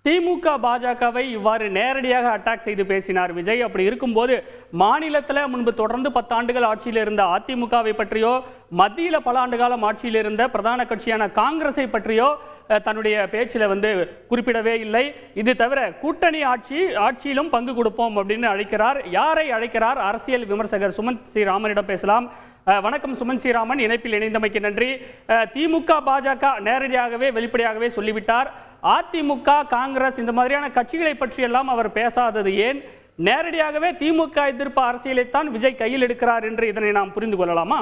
திமுக பாஜகவை இவ்வாறு நேரடியாக அட்டாக் செய்து பேசினார் விஜய் அப்படி இருக்கும்போது மாநிலத்தில் முன்பு தொடர்ந்து பத்தாண்டுகள் ஆட்சியில் இருந்த அதிமுகவை பற்றியோ மத்தியில் பல ஆண்டு காலம் ஆட்சியில் இருந்த பிரதான கட்சியான காங்கிரஸை பற்றியோ அஹ், தன்னுடைய பேச்சில் வந்து குறிப்பிடவே இல்லை இது தவிர கூட்டணி ஆட்சி ஆட்சியிலும் பங்கு கொடுப்போம் அப்படின்னு அழைக்கிறார் யாரை அழைக்கிறார் அரசியல் விமர்சகர் சுமந்த் சி ராமனிடம் பேசலாம் அஹ், வணக்கம் சுமந்த் ஸ்ரீராமன் இணைப்பில் இணைந்தமைக்கு நன்றி அஹ், திமுக பாஜக நேரடியாகவே வெளிப்படையாகவே சொல்லிவிட்டார் அதிமுக காங்கிரஸ் இந்த மாதிரியான கட்சிகளை பற்றியெல்லாம் அவர் பேசாதது ஏன் நேரடியாகவே திமுக எதிர்ப்பு அரசியலைத்தான் விஜய் கையில் எடுக்கிறார் என்று இதனை நாம் புரிந்து கொள்ளலாமா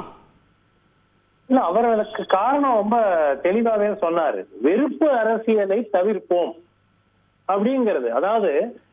இல்ல அவர்களுக்கு காரணம் ரொம்ப தெளிவாவே சொன்னாரு வெறுப்பு அரசியலை தவிர்ப்போம் அப்படிங்கிறது அதாவது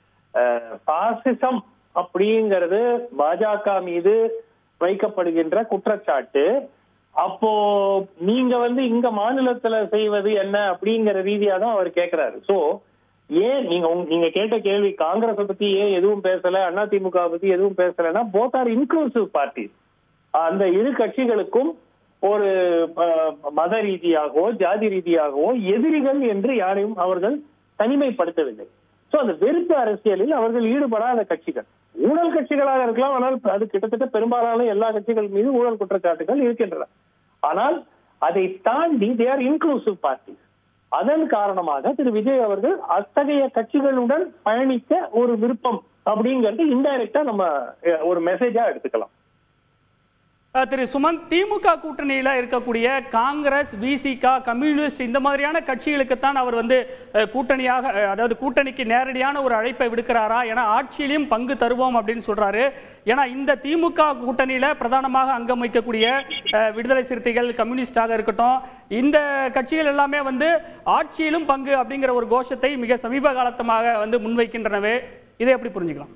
பாசிசம் அப்படிங்கிறது பாஜக மீது வைக்கப்படுகின்ற குற்றச்சாட்டு அப்போ நீங்க வந்து இங்க மாநிலத்துல செய்வது என்ன அப்படிங்கிற ரீதியா தான் அவர் கேக்குறாரு சோ ஏன் நீங்க உங்க- நீங்க கேட்ட கேள்வி காங்கிரஸ் பத்தி ஏன் எதுவும் பேசல அதிமுக பத்தி எதுவும் பேசலன்னா போத் ஆர் இன்க்ளூசிவ் பார்ட்டிஸ் அந்த இரு கட்சிகளுக்கும் ஒரு அஹ், மத ரீதியாகவோ ஜாதி ரீதியாகவோ எதிரிகள் என்று யாரையும் அவர்கள் தனிமைப்படுத்தவில்லை சோ அந்த வெறுப்பு அரசியலில் அவர்கள் ஈடுபடாத கட்சிகள் ஊழல் கட்சிகளாக இருக்கலாம் ஆனால் அது கிட்டத்தட்ட பெரும்பாலான எல்லா கட்சிகள் மீது ஊழல் குற்றச்சாட்டுகள் இருக்கின்றன ஆனால் அதை தாண்டி தே ஆர் இன்க்ளூசிவ் பார்ட்டி அதன் காரணமாக திரு விஜய் அவர்கள் அத்தகைய கட்சிகளுடன் பயணிக்க ஒரு விருப்பம் அப்படிங்கிறது இன்டைரக்டா நம்ம அஹ், ஒரு மெசேஜா எடுத்துக்கலாம் அஹ், திரு சுமந்த் திமுக கூட்டணியில இருக்கக்கூடிய காங்கிரஸ் விசிக கம்யூனிஸ்ட் இந்த மாதிரியான கட்சிகளுக்குத்தான் அவர் வந்து அஹ், கூட்டணியாக அஹ், அதாவது கூட்டணிக்கு நேரடியான ஒரு அழைப்பை விடுக்கிறாரா ஏன்னா ஆட்சியிலையும் பங்கு தருவோம் அப்படின்னு சொல்றாரு ஏன்னா இந்த திமுக கூட்டணியில பிரதானமாக அங்கம் வைக்கக்கூடிய அஹ், விடுதலை சிறுத்தைகள் கம்யூனிஸ்டாக இருக்கட்டும் இந்த கட்சிகள் எல்லாமே வந்து ஆட்சியிலும் பங்கு அப்படிங்கிற ஒரு கோஷத்தை மிக சமீப காலத்தமாக வந்து முன்வைக்கின்றனவே இதை எப்படி புரிஞ்சுக்கலாம்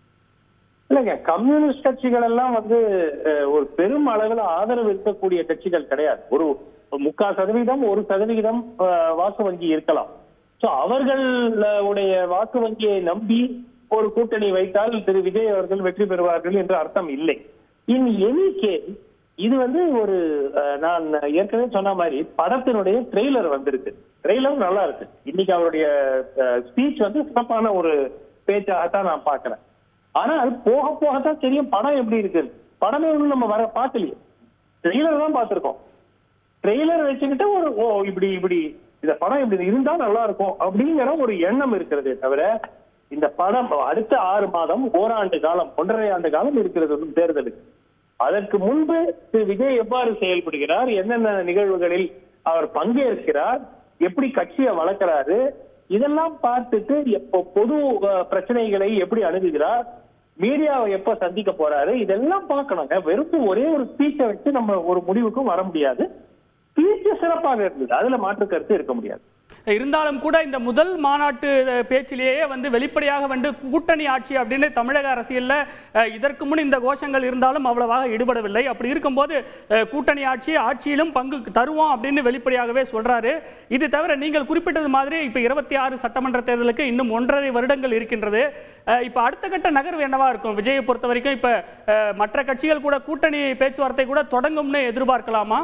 இல்லைங்க கம்யூனிஸ்ட் கட்சிகள் எல்லாம் வந்து அஹ், ஒரு பெரும் அளவில் ஆதரவு இருக்கக்கூடிய கட்சிகள் கிடையாது ஒரு முக்கால் சதவீதம் ஒரு சதவிகிதம் அஹ், வாக்கு வங்கி இருக்கலாம் சோ அவர்களுடைய வாக்கு வங்கியை நம்பி ஒரு கூட்டணி வைத்தால் திரு விஜய் அவர்கள் வெற்றி பெறுவார்கள் என்று அர்த்தம் இல்லை இன் எனி கேஸ் இது வந்து ஒரு அஹ், நான் ஏற்கனவே சொன்ன மாதிரி படத்தினுடைய ட்ரெய்லர் வந்திருக்கு ட்ரெய்லர் நல்லா இருக்கு இன்னைக்கு அவருடைய ஸ்பீச் வந்து சிறப்பான ஒரு பேச்சாகத்தான் நான் பார்க்கிறேன் ஆனால் போக போக தான் தெரியும் படம் எப்படி இருக்கு படமே ஒண்ணும் நம்ம வர பார்க்கலையே ட்ரெய்லர் தான் பார்த்திருக்கோம் ட்ரெய்லர் வச்சுக்கிட்டு ஒரு ஓ இப்படி இப்படி இந்த படம் இப்படி இருந்தா நல்லா இருக்கும் அப்படிங்கிற ஒரு எண்ணம் இருக்கிறதே தவிர இந்த படம் அடுத்த ஆறு மாதம் ஓராண்டு காலம் ஒன்றரை ஆண்டு காலம் இருக்கிறது வந்து தேர்தலுக்கு அதற்கு முன்பு திரு விஜய் எவ்வாறு செயல்படுகிறார் என்னென்ன நிகழ்வுகளில் அவர் பங்கேற்கிறார் எப்படி கட்சியை வளர்க்கிறாரு இதெல்லாம் பார்த்துட்டு எப்போ பொது அஹ், பிரச்சனைகளை எப்படி அணுகுகிறார் மீடியாவை எப்ப சந்திக்க போறாரு இதெல்லாம் பார்க்கணுங்க வெறுப்பு ஒரே ஒரு ஸ்பீச்சை வச்சு நம்ம ஒரு முடிவுக்கும் வர முடியாது ஸ்பீச் சிறப்பாக இருந்தது அதுல மாற்று கருத்து இருக்க முடியாது இருந்தாலும் கூட இந்த முதல் மாநாட்டு அஹ், பேச்சிலேயே வந்து வெளிப்படையாக வந்து கூட்டணி ஆட்சி அப்படின்னு தமிழக அரசியல்ல அஹ், இதற்கு முன் இந்த கோஷங்கள் இருந்தாலும் அவ்வளவாக ஈடுபடவில்லை அப்படி இருக்கும்போது அஹ், கூட்டணி ஆட்சி ஆட்சியிலும் பங்கு தருவோம் அப்படின்னு வெளிப்படையாகவே சொல்றாரு இது தவிர நீங்கள் குறிப்பிட்டது மாதிரி இப்ப இருபத்தி ஆறு சட்டமன்ற தேர்தலுக்கு இன்னும் ஒன்றரை வருடங்கள் இருக்கின்றது அஹ், இப்ப அடுத்த கட்ட நகர்வு என்னவா இருக்கும் விஜயை பொறுத்த வரைக்கும் இப்ப அஹ், மற்ற கட்சிகள் கூட கூட்டணி பேச்சுவார்த்தை கூட தொடங்கும்னு எதிர்பார்க்கலாமா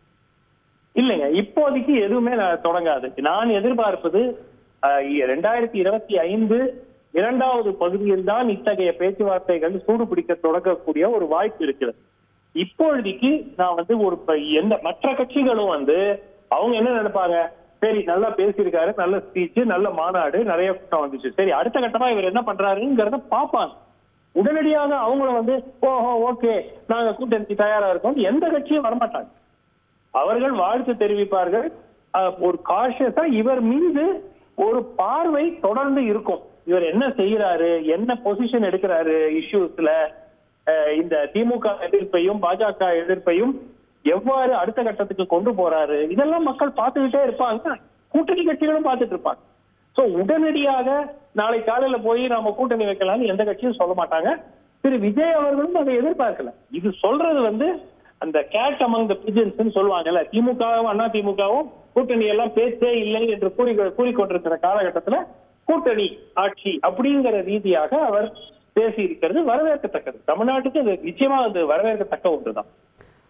இல்லைங்க இப்போதைக்கு எதுவுமே நான் தொடங்காது நான் எதிர்பார்ப்பது ரெண்டாயிரத்தி இருபத்தி ஐந்து இரண்டாவது பகுதியில் தான் இத்தகைய பேச்சுவார்த்தைகள் சூடு பிடிக்க தொடங்கக்கூடிய ஒரு வாய்ப்பு இருக்கிறது இப்பொழுதைக்கு நான் வந்து ஒரு ப- எந்த மற்ற கட்சிகளும் வந்து அவங்க என்ன நினைப்பாங்க சரி நல்லா பேசியிருக்காரு நல்ல ஸ்பீச் நல்ல மாநாடு நிறைய கூட்டம் வந்துச்சு சரி அடுத்த கட்டமா இவர் என்ன பண்றாருங்கிறத பார்ப்பாங்க உடனடியாக அவங்களும் வந்து ஓஹோ ஓகே நாங்க கூட்டணிக்கு தயாரா இருக்கோம் எந்த கட்சியும் வரமாட்டாங்க அவர்கள் வாழ்த்து தெரிவிப்பார்கள் அஹ், ஒரு காஷியஸா இவர் மீது ஒரு பார்வை தொடர்ந்து இருக்கும் இவர் என்ன செய்யறாரு என்ன பொசிஷன் எடுக்கிறாரு இஷ்யூஸ்ல இந்த திமுக எதிர்ப்பையும் பாஜக எதிர்ப்பையும் எவ்வாறு அடுத்த கட்டத்துக்கு கொண்டு போறாரு இதெல்லாம் மக்கள் பார்த்துக்கிட்டே இருப்பாங்க கூட்டணி கட்சிகளும் பார்த்துட்டு இருப்பாங்க சோ உடனடியாக நாளை காலையில போய் நாம கூட்டணி வைக்கலாம்னு எந்த கட்சியும் சொல்ல மாட்டாங்க திரு விஜய் அவர்களும் அதை எதிர்பார்க்கல இது சொல்றது வந்து அந்த கேட் அமங் த பிஜன்ஸ் சொல்லுவாங்கல்ல திமுகவும் அண்ணா திமுகவும் கூட்டணி எல்லாம் பேச்சே இல்லை என்று கூறி கூறிக்கொண்டிருக்கிற காலகட்டத்துல கூட்டணி ஆட்சி அப்படிங்கிற ரீதியாக அவர் பேசி இருக்கிறது வரவேற்கத்தக்கது தமிழ்நாட்டுக்கு அது நிச்சயமா அது வரவேற்கத்தக்க ஒன்றுதான்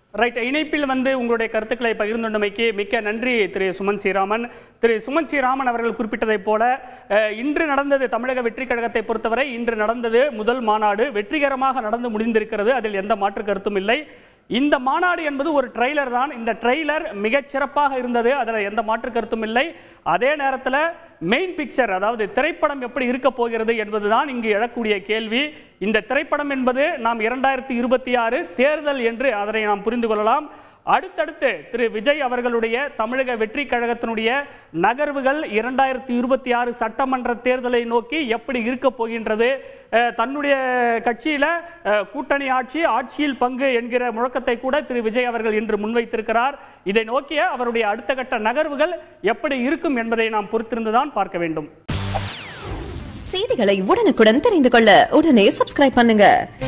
ரைட் இணைப்பில் வந்து உங்களுடைய கருத்துக்களை பகிர்ந்துள்ளமைக்கு மிக்க நன்றி திரு சுமன் ஸ்ரீராமன் திரு சுமன் ஸ்ரீராமன் அவர்கள் குறிப்பிட்டதைப் போல அஹ், இன்று நடந்தது தமிழக வெற்றி கழகத்தை பொறுத்தவரை இன்று நடந்தது முதல் மாநாடு வெற்றிகரமாக நடந்து முடிந்திருக்கிறது அதில் எந்த மாற்று கருத்தும் இல்லை இந்த மாநாடு என்பது ஒரு ட்ரெய்லர் தான் இந்த ட்ரெய்லர் மிகச் சிறப்பாக இருந்தது அதில் எந்த மாற்று கருத்தும் இல்லை அதே நேரத்தில் மெயின் பிக்சர் அதாவது திரைப்படம் எப்படி இருக்க போகிறது என்பதுதான் இங்கு எழக்கூடிய கேள்வி இந்த திரைப்படம் என்பது நாம் இரண்டாயிரத்தி இருபத்தி ஆறு தேர்தல் என்று அதனை நாம் புரிந்து கொள்ளலாம் அடுத்தடுத்து திரு விஜய் அவர்களுடைய தமிழக வெற்றி கழகத்தினுடைய நகர்வுகள் இரண்டாயிரத்தி இருபத்தி ஆறு சட்டமன்ற தேர்தலை நோக்கி எப்படி இருக்க போகின்றது அஹ், தன்னுடைய கட்சியில அஹ், கூட்டணி ஆட்சி ஆட்சியில் பங்கு என்கிற முழக்கத்தை கூட திரு விஜய் அவர்கள் இன்று முன்வைத்திருக்கிறார் இதை நோக்கிய அவருடைய அடுத்த கட்ட நகர்வுகள் எப்படி இருக்கும் என்பதை நாம் பொறுத்திருந்துதான் பார்க்க வேண்டும் செய்திகளை உடனுக்குடன் தெரிந்து கொள்ள உடனே சப்ஸ்கிரைப் பண்ணுங்க